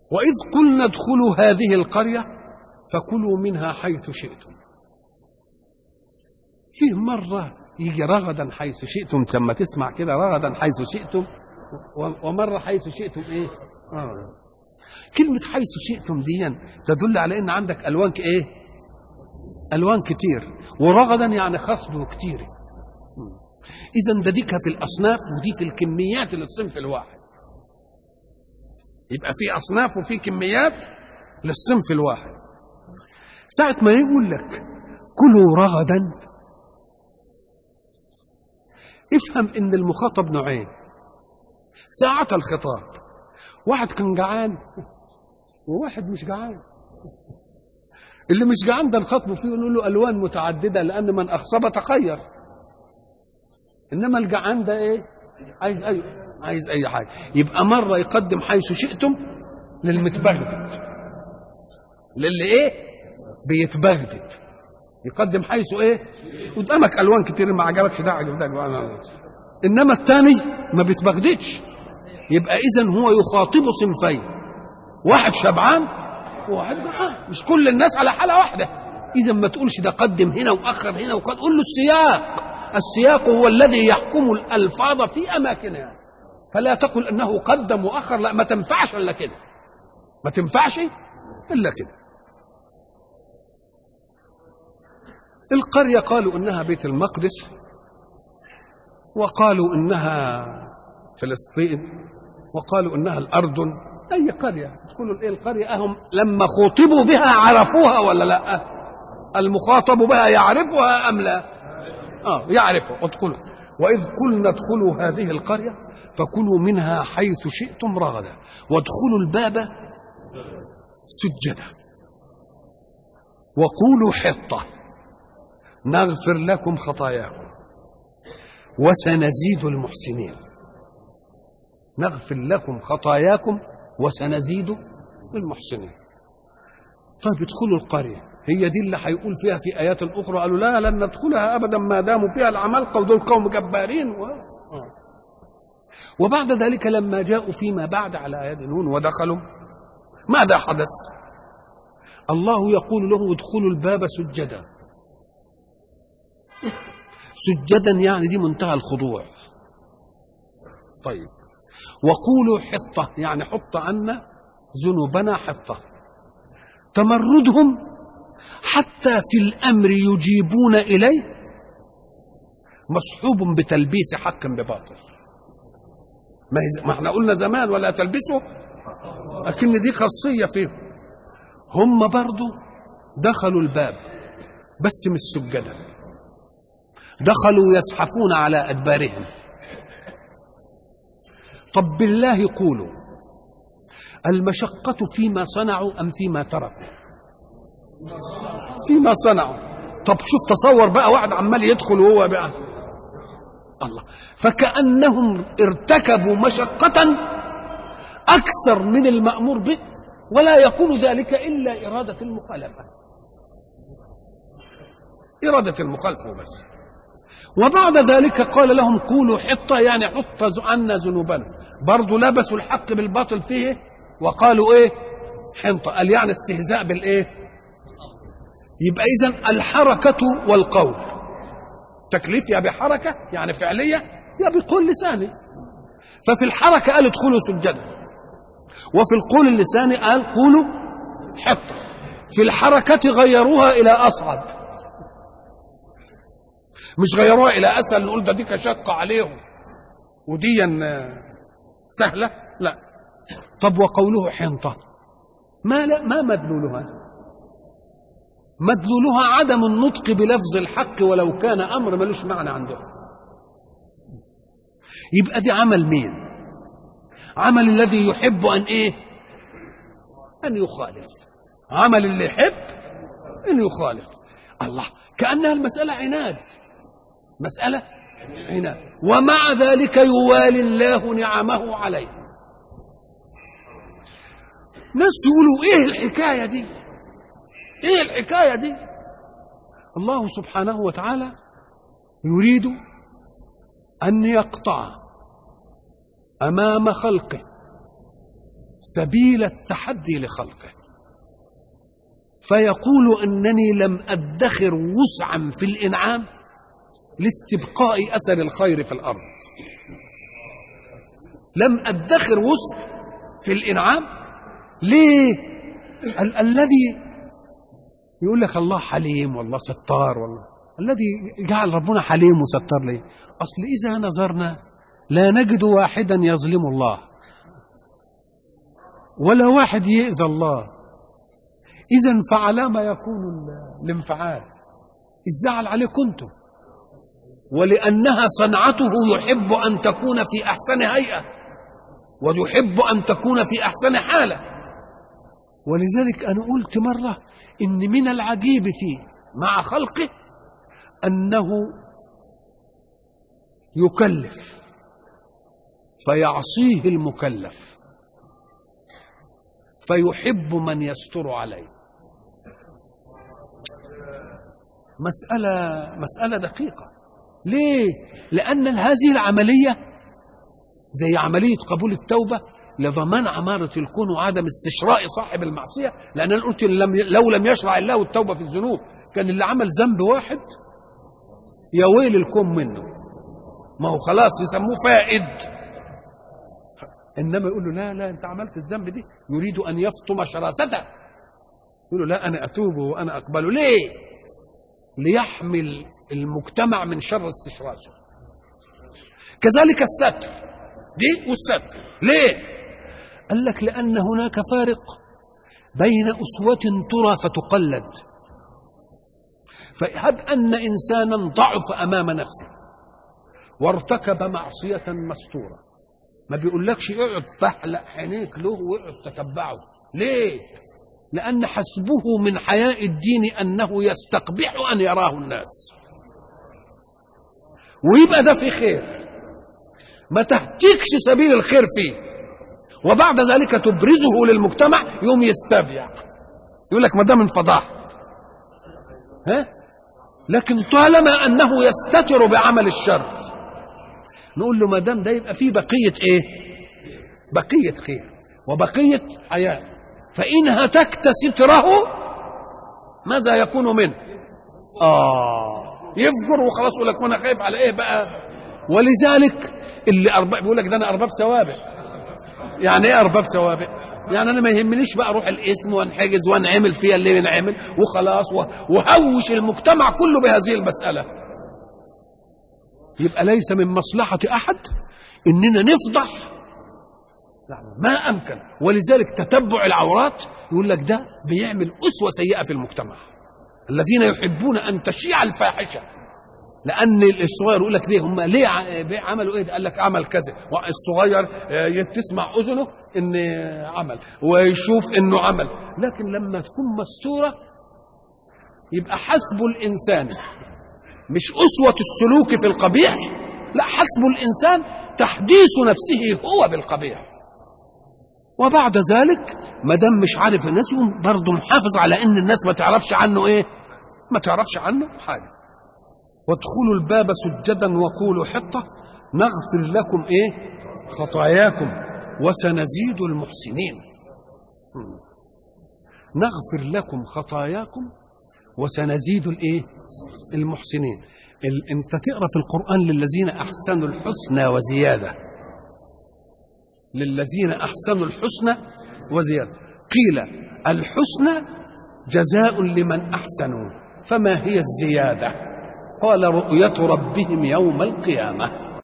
وإذ قلنا ادخلوا هذه القرية فكلوا منها حيث شئتم فيه مرة يجي رغدا حيث شئتم لما تسمع كده رغدا حيث شئتم ومرة حيث شئتم ايه آه. كلمة حيث شئتم دي تدل على ان عندك الوان ايه الوان كتير ورغدا يعني خصب كتير اذا ده ديكها في الاصناف ودي في الكميات للصنف الواحد يبقى في اصناف وفي كميات للصنف الواحد ساعة ما يقول لك كلوا رغدا افهم ان المخاطب نوعين ساعة الخطاب واحد كان جعان وواحد مش جعان اللي مش جعان ده نخاطبه فيه ونقول له الوان متعدده لان من اخصب تخير انما الجعان ده ايه عايز اي عايز اي حاجه يبقى مره يقدم حيث شئتم للمتبغدد للي ايه بيتبغدد يقدم حيث ايه قدامك الوان كتير ما عجبكش ده عجب ده انما الثاني ما بيتبغددش يبقى اذا هو يخاطب صنفين واحد شبعان وواحد جعان مش كل الناس على حاله واحده اذا ما تقولش ده قدم هنا واخر هنا وقد قول له السياق السياق هو الذي يحكم الالفاظ في اماكنها فلا تقل انه قدم واخر لا ما تنفعش الا كده ما تنفعش الا كده القرية قالوا إنها بيت المقدس وقالوا إنها فلسطين وقالوا إنها الأردن أي قرية تقولوا إيه القرية أهم لما خوطبوا بها عرفوها ولا لا المخاطب بها يعرفها أم لا آه يعرفها ادخلوا وإذ قلنا ادخلوا هذه القرية فكلوا منها حيث شئتم رغدا وادخلوا الباب سجدا وقولوا حطه نغفر لكم خطاياكم وسنزيد المحسنين نغفر لكم خطاياكم وسنزيد المحسنين طيب ادخلوا القرية هي دي اللي هيقول فيها في آيات أخرى قالوا لا لن ندخلها أبدا ما داموا فيها العمالقة ودول قوم جبارين و... وبعد ذلك لما جاءوا فيما بعد على يد نون ودخلوا ماذا حدث الله يقول له ادخلوا الباب سجدا سجدا يعني دي منتهى الخضوع طيب وقولوا حطة يعني حط عنا ذنوبنا حطة تمردهم حتى في الأمر يجيبون إليه مصحوب بتلبيس حق بباطل ما احنا قلنا زمان ولا تلبسه لكن دي خاصية فيهم هم برضو دخلوا الباب بس مش سجدا دخلوا يزحفون على أدبارهم طب بالله قولوا المشقة فيما صنعوا أم فيما تركوا فيما صنعوا طب شوف تصور بقى واحد عمال يدخل وهو بقى الله فكأنهم ارتكبوا مشقة أكثر من المأمور به ولا يكون ذلك إلا إرادة المخالفة إرادة المخالفة بس وبعد ذلك قال لهم قولوا حطة يعني حط عنا ذنوبنا برضو لبسوا الحق بالباطل فيه وقالوا ايه حنطة قال يعني استهزاء بالايه يبقى اذا الحركة والقول تكليف يا بحركة يعني فعلية يا بقول لساني ففي الحركة قال ادخلوا سجدا وفي القول اللساني قال قولوا حطة في الحركة غيروها إلى أصعد مش غيروها الى اسهل نقول ده دي كشقه عليهم وديا سهله لا طب وقوله حنطه ما لا ما مدلولها مدلولها عدم النطق بلفظ الحق ولو كان امر ملوش معنى عندهم يبقى دي عمل مين عمل الذي يحب ان ايه ان يخالف عمل اللي يحب ان يخالف الله كانها المساله عناد مسألة هنا ومع ذلك يوالي الله نعمه عليه ناس يقولوا ايه الحكاية دي ايه الحكاية دي الله سبحانه وتعالى يريد أن يقطع أمام خلقه سبيل التحدي لخلقه فيقول انني لم ادخر وسعا في الانعام لاستبقاء اثر الخير في الارض لم ادخر وسع في الانعام ليه ال- الذي يقول لك الله حليم والله ستار والله الذي جعل ربنا حليم وستار ليه اصل اذا نظرنا لا نجد واحدا يظلم الله ولا واحد يؤذى الله اذا فعلى ما يكون ال- الانفعال الزعل عليكم انتم ولانها صنعته يحب ان تكون في احسن هيئه ويحب ان تكون في احسن حاله ولذلك انا قلت مره ان من العجيب فيه مع خلقه انه يكلف فيعصيه المكلف فيحب من يستر عليه مسألة مسألة دقيقة ليه؟ لأن هذه العملية زي عملية قبول التوبة لضمان عمارة الكون وعدم استشراء صاحب المعصية لأن أنا قلت لم لو لم يشرع الله التوبة في الذنوب كان اللي عمل ذنب واحد يا ويل الكون منه ما هو خلاص يسموه فائد انما يقول له لا لا انت عملت الذنب دي يريد ان يفطم شراسته يقول له لا انا اتوب وانا اقبله ليه ليحمل المجتمع من شر استشراسه كذلك الستر دي والستر ليه قال لك لان هناك فارق بين اسوه ترى فتقلد فهب ان انسانا ضعف امام نفسه وارتكب معصيه مستوره ما بيقولكش اقعد فحلق عينيك له واقعد تتبعه ليه لان حسبه من حياء الدين انه يستقبح ان يراه الناس ويبقى ده في خير ما تهتكش سبيل الخير فيه وبعد ذلك تبرزه للمجتمع يوم يستبيع يقول لك ما ده من فضاحه ها لكن طالما انه يستتر بعمل الشر نقول له ما دام ده يبقى فيه بقيه ايه بقيه خير وبقيه حياه فان هتكت ستره ماذا يكون منه اه يفجر وخلاص يقول لك وانا خايف على ايه بقى ولذلك اللي ارباب بيقول لك ده انا ارباب سوابق يعني ايه ارباب سوابق يعني انا ما يهمنيش بقى اروح الاسم وانحجز وانعمل فيها اللي نعمل وخلاص وهوش المجتمع كله بهذه المساله يبقى ليس من مصلحة أحد إننا نفضح ما أمكن ولذلك تتبع العورات يقول لك ده بيعمل أسوة سيئة في المجتمع الذين يحبون أن تشيع الفاحشة لأن الصغير يقول لك ليه هم ليه عملوا إيه؟ قال لك عمل كذا الصغير تسمع أذنه إن عمل ويشوف إنه عمل لكن لما تكون مستورة يبقى حسب الإنسان مش أسوة السلوك في القبيح لا حسب الإنسان تحديث نفسه هو بالقبيح وبعد ذلك ما دام مش عارف الناس يقوم برضه محافظ على ان الناس ما تعرفش عنه ايه ما تعرفش عنه حاجه وادخلوا الباب سجدا وقولوا حطه نغفر لكم ايه خطاياكم وسنزيد المحسنين نغفر لكم خطاياكم وسنزيد الايه المحسنين ال... انت تقرا في القران للذين احسنوا الحسنى وزياده للذين احسنوا الحسنى وزياده قيل الحسنى جزاء لمن احسنوا فما هي الزياده قال رؤيه ربهم يوم القيامه